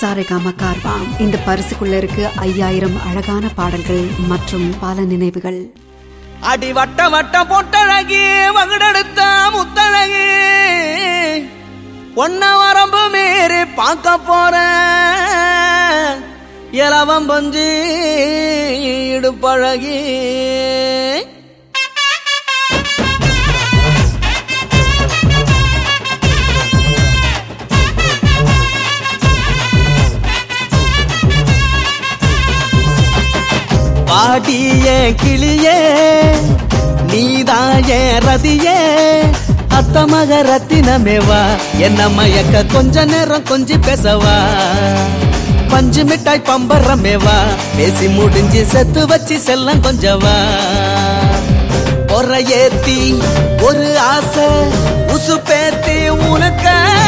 சாரேகாமா கார்வாம் இந்த பரிசுக்குள்ள இருக்கு ஐயாயிரம் அழகான பாடல்கள் மற்றும் பல நினைவுகள் அடி வட்ட வட்ட பொட்டழகி வகுடெடுத்த முத்தழகி ஒன்ன வரம்பு மீறி பார்க்க போற இலவம் பஞ்சு இடுப்பழகி பாடிய கிளியே நீதாய ரதியே அத்தமக ரத்தினமேவா என்ன மயக்க கொஞ்ச நேரம் கொஞ்சி பேசவா பஞ்சு மிட்டாய் பம்பரமேவா பேசி முடிஞ்சு செத்து வச்சு செல்லம் கொஞ்சவா ஒரு ஏத்தி ஒரு ஆசை உசு பேத்தி உனக்க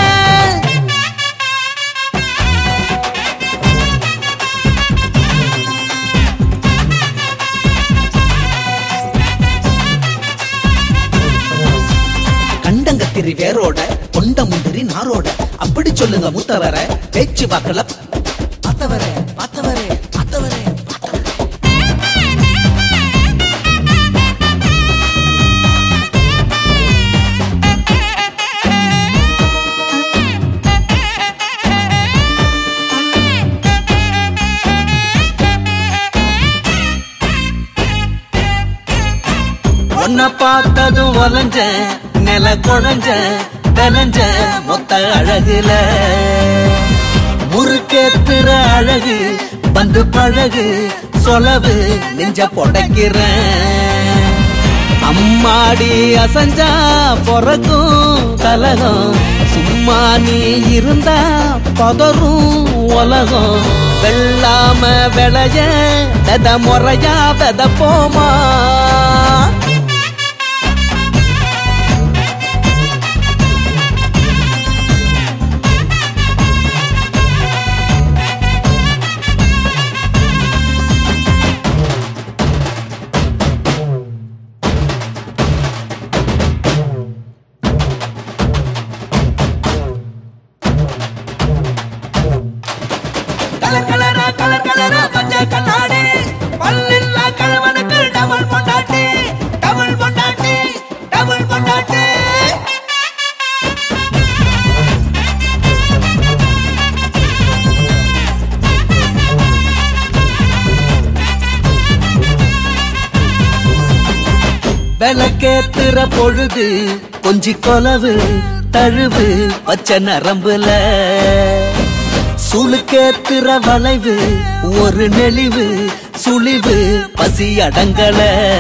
கண்டங்கத்திரி வேரோட கொண்ட முந்திரி நாரோட அப்படி சொல்லுங்க மூத்தவர பேச்சு வாக்கல பார்த்தவர பார்த்தவர பார்த்தவர உன்னை பார்த்ததும் ஒலஞ்ச நில குழஞ்ச விளைஞ்ச மொத்த அழகுல முறுக்கேத்துற அழகு வந்து பழகு சொலவு நெஞ்ச புடைக்கிறேன் அம்மாடி அசஞ்சா பொறக்கும் கலகம் சும்மா நீ இருந்தா பதறும் உலகம் வெள்ளாம விளைய வெத முறையா வெத போமா கலர் கலரா கலர் கலரா பச்சை கண்ணாடி பல்லில்லா கழவனுக்கு டபுள் பொண்டாட்டி டபுள் பொண்டாட்டி டபுள் பொண்டாட்டி விளக்கேத்துற பொழுது கொஞ்சி கொலவு தழுவு பச்ச நரம்புல சுளுக்கேத்துற வளைவு ஒரு நெளிவு சுழிவு பசி அடங்கல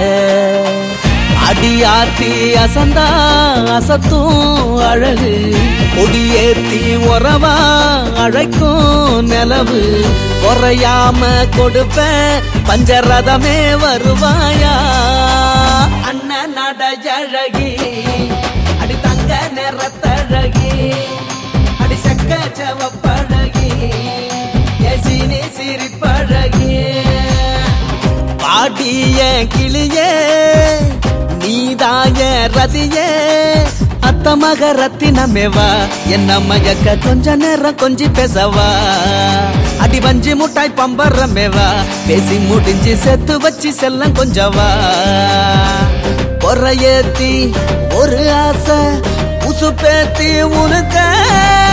அடியாத்தி அசந்தா அசத்தும் அழகு கொடியேத்தி உறவா அழைக்கும் நிலவு குறையாம கொடுப்பேன் பஞ்சரதமே வருவாயா அண்ணன் நடையழகி அடி தங்க நிறத்தழகி அடி சக்க சவப்பழகி எசினி சிரிப்பழகி பாடிய கிளியே நீதாய ரதியே அத்தமக ரத்தினமேவா என்ன மயக்க கொஞ்ச நேரம் கொஞ்சி பேசவா அடி வஞ்சி முட்டாய் பம்பரமேவா பேசி முடிஞ்சு செத்து வச்சு செல்லம் கொஞ்சவா பொறையேத்தி ஒரு ஆசை உசு பேத்தி உனக்க